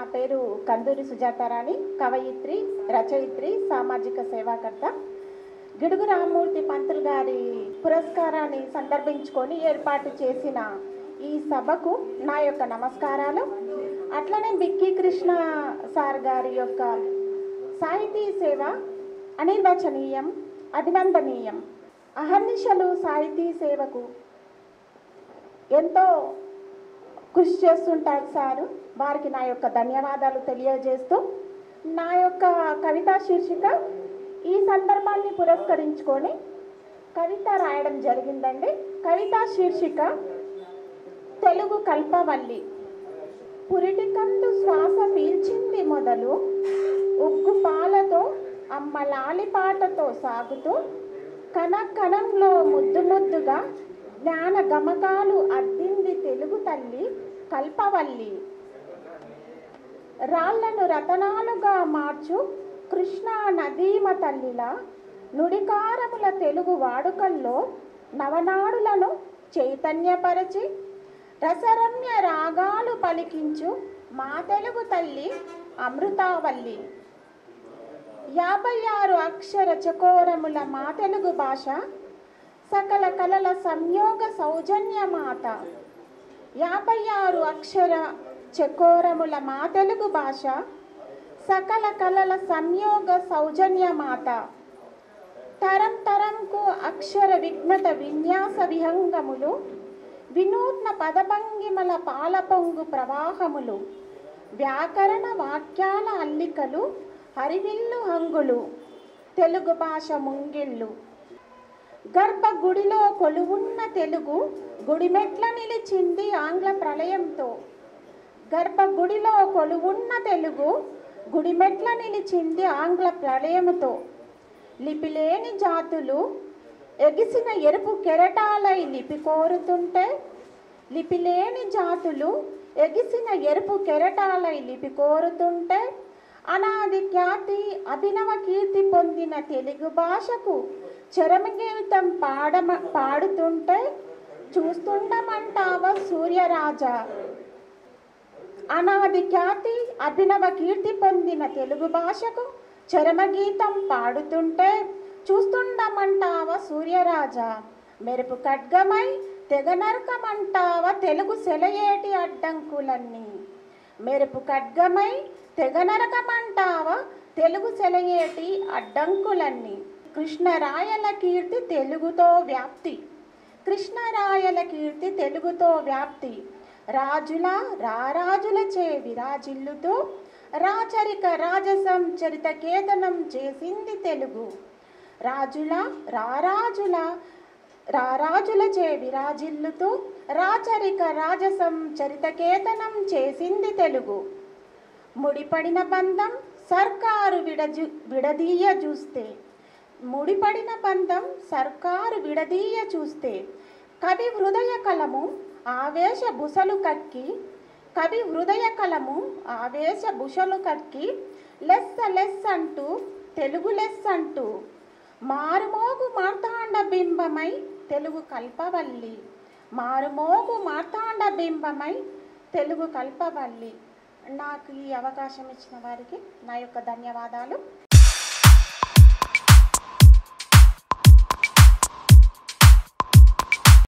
పేరు కందూరి సుజాతారాణి కవయిత్రి రచయిత్రి సామాజిక సేవాకర్త గిడుగు రామ్మూర్తి పంతులు గారి పురస్కారాన్ని సందర్భించుకొని ఏర్పాటు చేసిన ఈ సభకు నా యొక్క నమస్కారాలు అట్లనే బిక్కి కృష్ణ సార్ గారి యొక్క సాహితీ సేవ అనిర్వచనీయం అభినందనీయం అహర్నిశలు సాహితీ సేవకు ఎంతో కృషి చేస్తుంటారు సారు వారికి నా యొక్క ధన్యవాదాలు తెలియజేస్తూ నా యొక్క కవితా శీర్షిక ఈ సందర్భాన్ని పురస్కరించుకొని కవిత రాయడం జరిగిందండి కవితా శీర్షిక తెలుగు కల్పవల్లి పురిటికందు శ్వాస పీల్చింది మొదలు ఉగ్గు పాలతో అమ్మ లాలిపాటతో సాగుతూ కణ కణంలో ముద్దు ముద్దుగా జ్ఞాన గమకాలు అద్దింది తెలుగు తల్లి కల్పవల్లి రాళ్లను రతనాలుగా మార్చు కృష్ణా నదీమ తల్లిలా నుడికారముల తెలుగు వాడుకల్లో నవనాడులను చైతన్యపరచి రసరమ్య రాగాలు పలికించు మా తెలుగు తల్లి అమృతావల్లి యాభై ఆరు అక్షర చకోరముల మా తెలుగు భాష సకల కళల సంయోగ సౌజన్య మాత యాభై ఆరు అక్షర చకోరముల మా తెలుగు భాష సకల కళల సంయోగ సౌజన్య మాత తరం తరంకు అక్షర విఘ్నత విన్యాస విహంగములు వినూత్న పదభంగిమల పాలపొంగు ప్రవాహములు వ్యాకరణ వాక్యాల అల్లికలు హరివిల్లు హంగులు తెలుగు భాష ముంగిళ్ళు గర్భగుడిలో కొలువున్న తెలుగు గుడిమెట్ల నిలిచింది ఆంగ్ల ప్రళయంతో గర్భగుడిలో కొలువున్న తెలుగు గుడిమెట్ల నిలిచింది ఆంగ్ల ప్రళయముతో లిపిలేని జాతులు ఎగిసిన ఎరుపు కెరటాలై లిపి కోరుతుంటే లిపిలేని జాతులు ఎగిసిన ఎరుపు కెరటాలై లిపి కోరుతుంటే అనాది ఖ్యాతి అభినవ కీర్తి పొందిన తెలుగు భాషకు చరమగీతం పాడమ పాడుతుంటే చూస్తుండమంటావా సూర్యరాజా అనాది ఖ్యాతి అభినవ కీర్తి పొందిన తెలుగు భాషకు చరమగీతం పాడుతుంటే చూస్తుండమంటావా సూర్యరాజా మెరుపు ఖడ్గమై తెగ నరకమంటావా తెలుగు సెలయేటి అడ్డంకులన్నీ మెరుపు ఖడ్గమై తెగ నరకమంటావా తెలుగు సెలయేటి అడ్డంకులన్నీ కృష్ణరాయల కీర్తి తెలుగుతో వ్యాప్తి కృష్ణరాయల కీర్తి తెలుగుతో వ్యాప్తి రాజుల రారాజులచే విరాజిల్లుతూ రాచరిక రాజసం చరిత కేతనం చేసింది తెలుగు రాజుల రారాజుల రారాజులచే విరాజిల్లుతూ రాచరిక రాజసం చరితకేతనం చేసింది తెలుగు ముడిపడిన బంధం సర్కారు విడజు విడదీయ చూస్తే ముడిపడిన బంధం సర్కారు విడదీయ చూస్తే కవి హృదయ కలము ఆవేశ బుసలు కక్కి కవి హృదయ కలము ఆవేశ బుషలు కక్కి లెస్స లెస్ అంటూ తెలుగు లెస్ అంటూ మారుమోగు మార్తాండ బింబమై తెలుగు కల్పవల్లి మారుమోగు మార్తాండ బింబమై తెలుగు కల్పవల్లి నాకు ఈ అవకాశం ఇచ్చిన వారికి నా యొక్క ధన్యవాదాలు